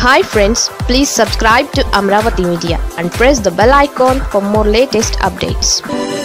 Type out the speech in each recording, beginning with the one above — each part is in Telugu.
hi friends please subscribe to Amaravati media and press the bell icon for more latest updates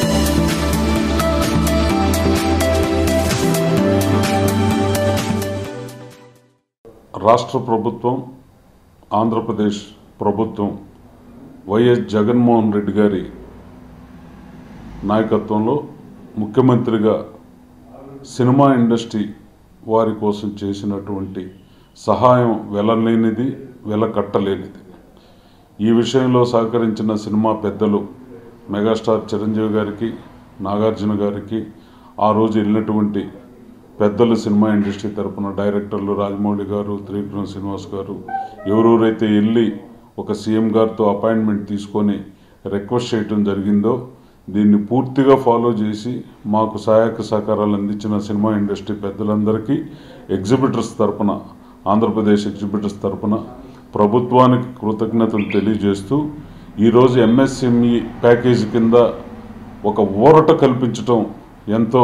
రాష్ట్ర ప్రభుత్వం ఆంధ్రప్రదేశ్ ప్రభుత్వం వైఎస్ జగన్మోహన్ రెడ్డి గారి నాయకత్వంలో ముఖ్యమంత్రిగా సినిమా ఇండస్ట్రీ వారి కోసం చేసినటువంటి సహాయం వెలలేనిది వెలకట్టలేనిది ఈ విషయంలో సహకరించిన సినిమా పెద్దలు మెగాస్టార్ చిరంజీవి గారికి నాగార్జున గారికి ఆ రోజు వెళ్ళినటువంటి పెద్దలు సినిమా ఇండస్ట్రీ తరపున డైరెక్టర్లు రాజమౌళి గారు త్రివిక్రమ్ శ్రీనివాస్ గారు ఎవరెవరైతే వెళ్ళి ఒక సీఎం గారితో అపాయింట్మెంట్ తీసుకొని రిక్వెస్ట్ చేయటం జరిగిందో దీన్ని పూర్తిగా ఫాలో చేసి మాకు సహాయక సహకారాలు అందించిన సినిమా ఇండస్ట్రీ పెద్దలందరికీ ఎగ్జిబిటర్స్ తరపున ఆంధ్రప్రదేశ్ ఎగ్జిబిటర్స్ తరపున ప్రభుత్వానికి కృతజ్ఞతలు తెలియజేస్తూ ఈరోజు ఎంఎస్ఎంఈ ప్యాకేజీ కింద ఒక ఊరట కల్పించటం ఎంతో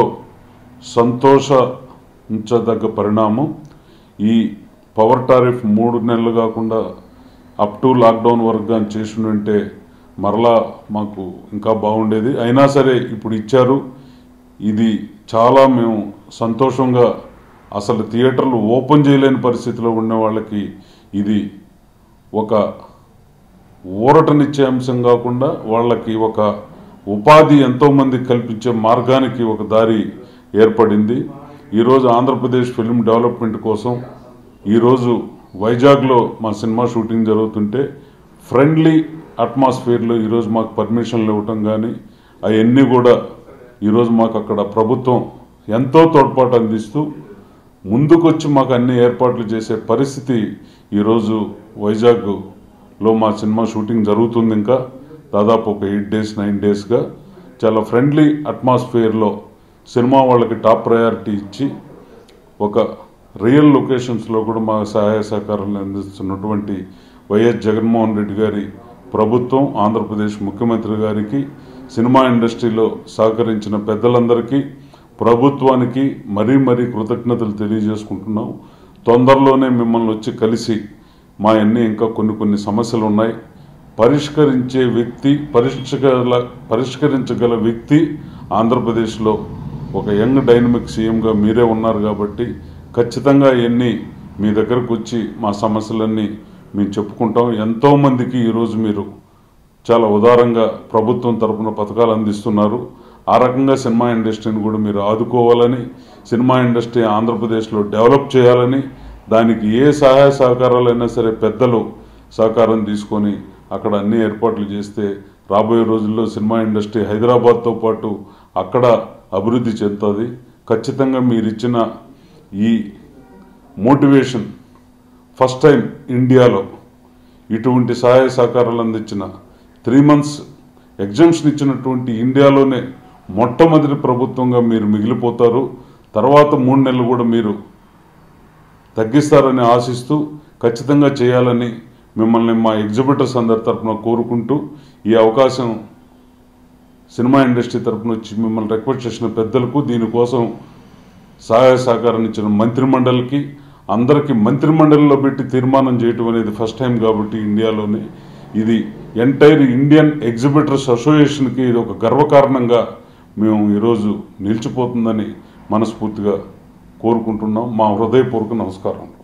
సంతోషించదగ్గ పరిణామం ఈ పవర్ టారిఫ్ మూడు నెలలు కాకుండా అప్ టు లాక్డౌన్ వరకు కానీ చేసి ఉంటే మరలా మాకు ఇంకా బాగుండేది అయినా సరే ఇప్పుడు ఇచ్చారు ఇది చాలా మేము సంతోషంగా అసలు థియేటర్లు ఓపెన్ చేయలేని పరిస్థితిలో ఉన్న వాళ్ళకి ఇది ఒక ఊరటనిచ్చే అంశం కాకుండా వాళ్ళకి ఒక ఉపాధి ఎంతోమంది కల్పించే మార్గానికి ఒక దారి ఏర్పడింది ఈరోజు ఆంధ్రప్రదేశ్ ఫిల్మ్ డెవలప్మెంట్ కోసం ఈరోజు వైజాగ్లో మా సినిమా షూటింగ్ జరుగుతుంటే ఫ్రెండ్లీ అట్మాస్ఫియర్లో ఈరోజు మాకు పర్మిషన్లు ఇవ్వటం కానీ అవన్నీ కూడా ఈరోజు మాకు అక్కడ ప్రభుత్వం ఎంతో తోడ్పాటు అందిస్తూ ముందుకొచ్చి మాకు అన్ని ఏర్పాట్లు చేసే పరిస్థితి ఈరోజు వైజాగ్లో మా సినిమా షూటింగ్ జరుగుతుంది ఇంకా దాదాపు ఒక ఎయిట్ డేస్ నైన్ డేస్గా చాలా ఫ్రెండ్లీ అట్మాస్ఫియర్లో సినిమా వాళ్ళకి టాప్ ప్రయారిటీ ఇచ్చి ఒక రియల్ లొకేషన్స్లో కూడా మా సహాయ సహకారాలు అందిస్తున్నటువంటి వైఎస్ జగన్మోహన్ రెడ్డి గారి ప్రభుత్వం ఆంధ్రప్రదేశ్ ముఖ్యమంత్రి గారికి సినిమా ఇండస్ట్రీలో సహకరించిన పెద్దలందరికీ ప్రభుత్వానికి మరీ మరీ కృతజ్ఞతలు తెలియజేసుకుంటున్నాం తొందరలోనే మిమ్మల్ని వచ్చి కలిసి మా అన్ని ఇంకా కొన్ని కొన్ని సమస్యలు ఉన్నాయి పరిష్కరించే వ్యక్తి పరిష్కగల పరిష్కరించగల వ్యక్తి ఆంధ్రప్రదేశ్లో ఒక యంగ్ డైనమిక్ సీఎంగా మీరే ఉన్నారు కాబట్టి ఖచ్చితంగా ఎన్ని మీ దగ్గరకు వచ్చి మా సమస్యలన్నీ మేము చెప్పుకుంటాం ఎంతోమందికి ఈరోజు మీరు చాలా ఉదారంగా ప్రభుత్వం తరపున పథకాలు అందిస్తున్నారు ఆ రకంగా సినిమా ఇండస్ట్రీని కూడా మీరు ఆదుకోవాలని సినిమా ఇండస్ట్రీ ఆంధ్రప్రదేశ్లో డెవలప్ చేయాలని దానికి ఏ సహాయ సహకారాలైనా సరే పెద్దలు సహకారం తీసుకొని అక్కడ అన్ని ఏర్పాట్లు చేస్తే రాబోయే రోజుల్లో సినిమా ఇండస్ట్రీ హైదరాబాద్తో పాటు అక్కడ అభివృద్ధి చెందుతుంది ఖచ్చితంగా మీరు ఇచ్చిన ఈ మోటివేషన్ ఫస్ట్ టైం ఇండియాలో ఇటువంటి సహాయ సహకారాలు అందించిన త్రీ మంత్స్ ఎగ్జామ్షన్ ఇచ్చినటువంటి ఇండియాలోనే మొట్టమొదటి ప్రభుత్వంగా మీరు మిగిలిపోతారు తర్వాత మూడు నెలలు కూడా మీరు తగ్గిస్తారని ఆశిస్తూ ఖచ్చితంగా చేయాలని మిమ్మల్ని మా ఎగ్జిబిటర్స్ అందరి తరఫున కోరుకుంటూ ఈ అవకాశం సినిమా ఇండస్ట్రీ తరఫున వచ్చి మిమ్మల్ని రిక్వెస్ట్ చేసిన పెద్దలకు దీనికోసం సహాయ సహకారం ఇచ్చిన మంత్రిమండలికి అందరికీ మంత్రిమండలిలో పెట్టి తీర్మానం చేయటం అనేది ఫస్ట్ టైం కాబట్టి ఇండియాలోనే ఇది ఎంటైర్ ఇండియన్ ఎగ్జిబిటర్స్ అసోసియేషన్కి ఇది ఒక గర్వకారణంగా మేము ఈరోజు నిలిచిపోతుందని మనస్ఫూర్తిగా కోరుకుంటున్నాం మా హృదయపూర్వక నమస్కారం